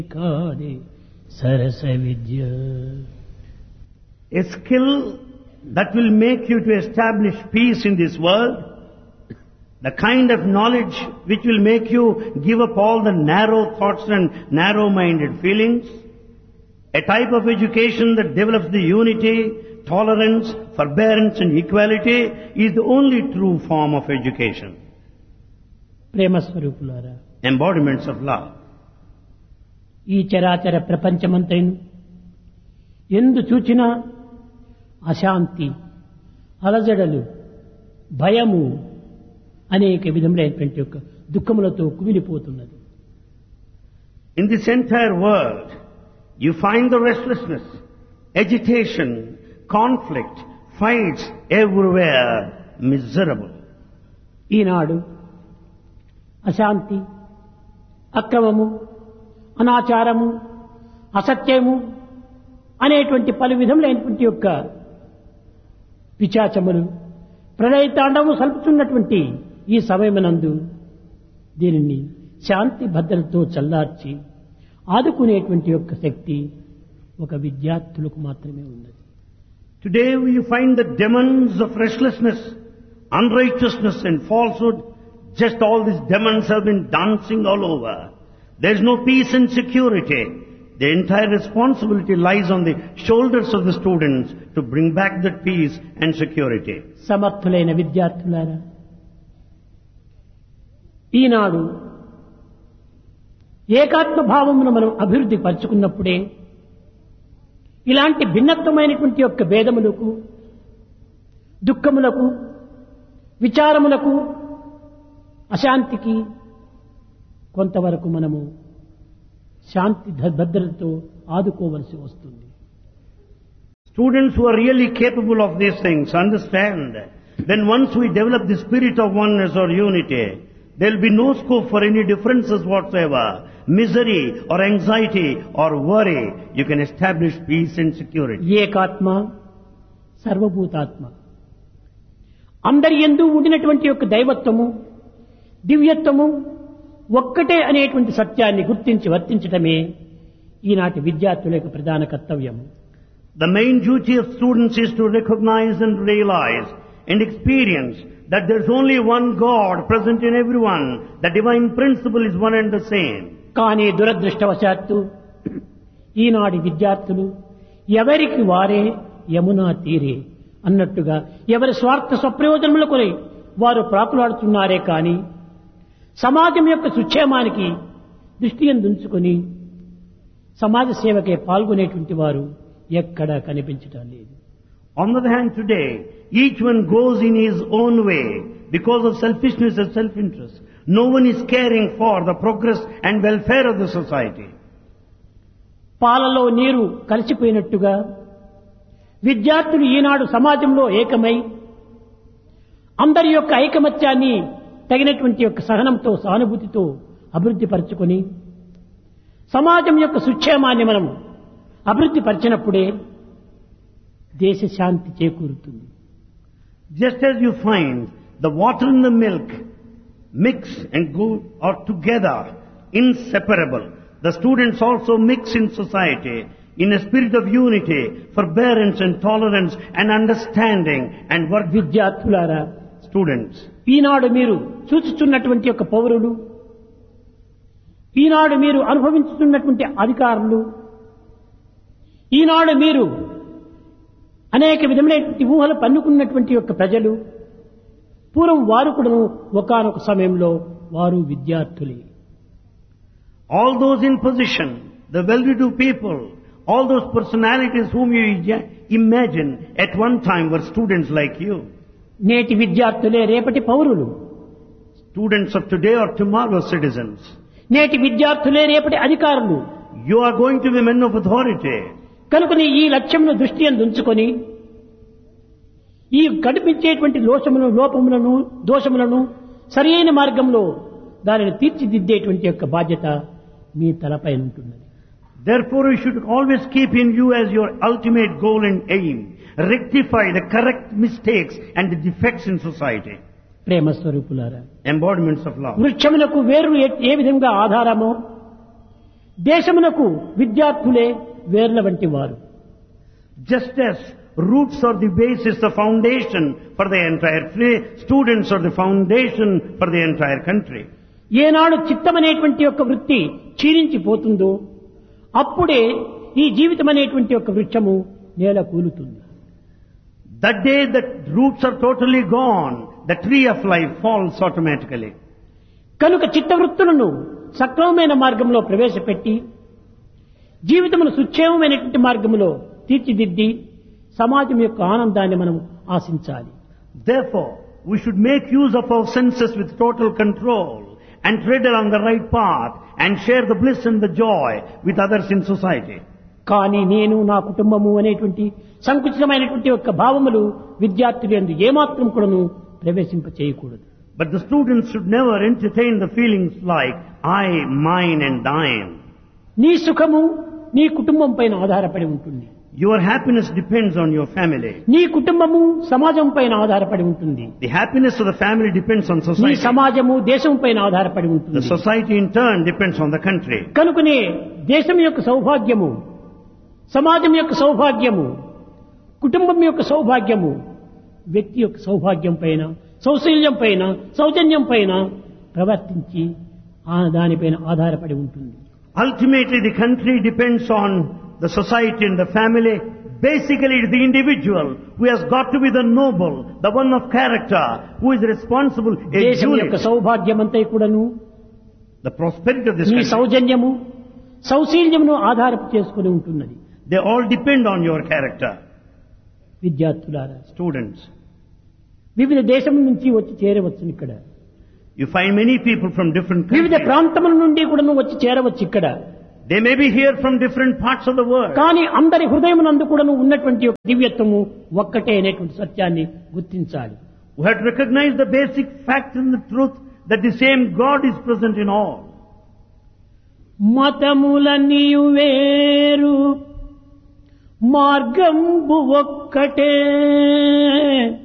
కాదే సరస విద్య A skill that will make you to establish peace in this world, the kind of knowledge which will make you give up all the narrow thoughts and narrow-minded feelings, a type of education that develops the unity, tolerance, forbearance and equality is the only true form of education, ప్రేమ స్వరూపులారా embodiments of love. ఈ చరాచర ప్రపంచమంతైను ఎందు చూచినా అశాంతి అలజడలు భయము అనేక విధములైనటువంటి యొక్క దుఃఖములతో కుమిలిపోతున్నది In this entire world, you find the restlessness, agitation, conflict, fights everywhere, miserable. ఈనాడు అశాంతి అక్రమము అనాచారము అసత్యము అనేటువంటి పలు విధములైనటువంటి యొక్క పిచాచములు ప్రళయతాండము సలుపుతున్నటువంటి ఈ సమయమునందు దీనిని శాంతి భద్రతతో చల్లార్చి ఆదుకునేటువంటి యొక్క శక్తి ఒక విద్యార్థులకు మాత్రమే ఉన్నది Today you find the demons of restlessness, unrighteousness and falsehood. Just all these demons have been dancing all over. There is no peace and security. The entire responsibility lies on the shoulders of the students to bring back that peace and security. సమర్థులైన విద్యార్థులారా ఈనాడు ఏకాత్మ భావమును మనం అభివృద్ధి పరుచుకున్నప్పుడే ఇలాంటి భిన్నత్వమైనటువంటి యొక్క భేదములకు దుఃఖములకు విచారములకు అశాంతికి కొంతవరకు మనము శాంతి భ- భద్రతతో ఆదుకోవలసి వస్తుంది Students who are really capable of these things understand then once we develop the spirit of oneness or unity, there will be no scope for any differences whatsoever. Misery or anxiety or worry, you can establish peace and security. ఏకాత్మ సర్వభూతాత్మ అందరి ఎందు ఉండినటువంటి యొక్క దైవత్వము దివ్యత్వము ఒక్కటే అనేటువంటి సత్యాన్ని గుర్తించి వర్తించటమే ఈనాటి విద్యార్థుల యొక్క ప్రధాన కర్తవ్యము The main duty of students is to recognize and realize and experience that there's only one God present in everyone. The divine principle is one and the same. కానీ దురదృష్టవశాత్తు ఈనాటి విద్యార్థులు ఎవరికి వారే యమునా తీరే అన్నట్టుగా ఎవరి స్వార్థ స్వప్రయోజనముల కొరై వారు ప్రాకులాడుతున్నారే కానీ సమాజం యొక్క సుక్షేమానికి దృష్టి ఉంచుకొని సమాజ సేవకే పాల్గొనేటువంటి వారు ఎక్కడా కనిపించటం లేదు On the other hand, today, each one goes in his own way because of selfishness and self-interest. No one is caring for the progress and welfare of the society. పాలలో నీరు కలిసిపోయినట్టుగా విద్యార్థులు ఈనాడు సమాజంలో ఏకమై అందరి యొక్క ఐకమత్యాన్ని తగినటువంటి యొక్క సహనంతో సానుభూతితో అభివృద్ధి పరచుకొని సమాజం యొక్క సుక్షేమాన్ని మనం అభివృద్ధి పరిచినప్పుడే దేశ శాంతి చేకూరుతుంది Just as you find the water and the milk mix and go are together, inseparable, the students also mix in society in a spirit of unity, forbearance and tolerance and understanding and work with విద్యార్థులారా students. ఈనాడు మీరు చూచుచున్నటువంటి యొక్క పౌరులు ఈనాడు మీరు అనుభవించుతున్నటువంటి అధికారులు ఈనాడు మీరు అనేక విధమైనటువంటి ఊహలు పన్నుకున్నటువంటి యొక్క ప్రజలు పూర్వం వారు కూడా ఒకనొక సమయంలో వారు విద్యార్థులే All those in position, the well-to-do people, all those personalities whom you ja- imagine at one time were students like you. నేటి విద్యార్థులే రేపటి పౌరులు Students of today are tomorrow's citizens. నేటి విద్యార్థులే రేపటి అధికారులు You are going to be men of authority. కనుకని ఈ లక్ష్యమును దృష్టి ఉంచుకొని ఈ కనిపించేటువంటి లోసములను లోపములను దోషములను సరియైన మార్గంలో దానిని తీర్చిదిద్దేటువంటి యొక్క బాధ్యత మీ తలపై ఉంటున్నది Therefore you should always keep in view as your ultimate goal and aim. Rectify the correct mistakes and the defects in society. ప్రేమ స్వరూపులారా Embodiments of love. వృక్షములకు వేరు ఏ- ఏ విధంగా ఆధారమో దేశమునకు విద్యార్థులే వేర్ల వంటి వారు Just as roots are the basis, the foundation for the entire free, students are the foundation for the entire country. ఏనాడు చిత్తం అనేటువంటి యొక్క వృత్తి క్షీణించిపోతుందో అప్పుడే ఈ జీవితం అనేటువంటి యొక్క వృక్షము నేల కూలుతుంది That day the roots are totally gone, the tree of life falls automatically. కనుక చిత్తవృత్తులను సక్రమమైన మార్గంలో ప్రవేశపెట్టి జీవితమును సుక్షేమమైనటువంటి మార్గంలో తీర్చిదిద్ది సమాజం యొక్క ఆనందాన్ని మనం ఆశించాలి Therefore, we should make use of our senses with total control and tread along the right path and share the bliss and the joy with others in society. కానీ నేను నా కుటుంబము అనేటువంటి సంకుచితమైనటువంటి యొక్క భావములు విద్యార్థులు ఎందు ఏమాత్రం కూడాను ప్రవేశింప చేయకూడదు But the students should never entertain the feelings like I, mine and thine. నీ సుఖము నీ కుటుంబం పైన ఆధారపడి ఉంటుంది Your happiness depends on your family. నీ కుటుంబము సమాజం పైన ఆధారపడి ఉంటుంది The happiness of the family depends on నీ society. సమాజము దేశం పైన ఆధారపడి The ఉంటుంది society in turn depends on the country. కనుకనే దేశం యొక్క సౌభాగ్యము సమాజం యొక్క సౌభాగ్యము కుటుంబం యొక్క సౌభాగ్యము వ్యక్తి యొక్క సౌభాగ్యం పైన సౌశల్యం పైన సౌజన్యం పైన ప్రవర్తించి ఆ దానిపైన ఆధారపడి ఉంటుంది Ultimately, the country depends on the society and the family. Basically, it is the individual who has got to be the noble, the one of character, who is responsible, a దేశం యొక్క unit. సౌభాగ్యం అంతా కూడాను The prosperity of this నీ country, సౌజన్యము సౌశీల్యమును ఆధారపు చేసుకుని ఉంటున్నది they all depend on your character. విద్యార్థులారా Students, వివిధ దేశం నుంచి వచ్చి చేరవచ్చు ఇక్కడ you find many people from different వివిధ countries. ప్రాంతముల నుండి కూడా వచ్చి చేరవచ్చు ఇక్కడ They may be here from different parts of the world. కానీ అందరి హృదయమునందు కూడాను ఉన్నటువంటి ఒక దివ్యత్వము ఒక్కటే అనేటువంటి సత్యాన్ని గుర్తించాలి We have to recognize the basic fact and the truth that the same God is present in all. మతములన్నీ వేరు మార్గంబు ఒక్కటే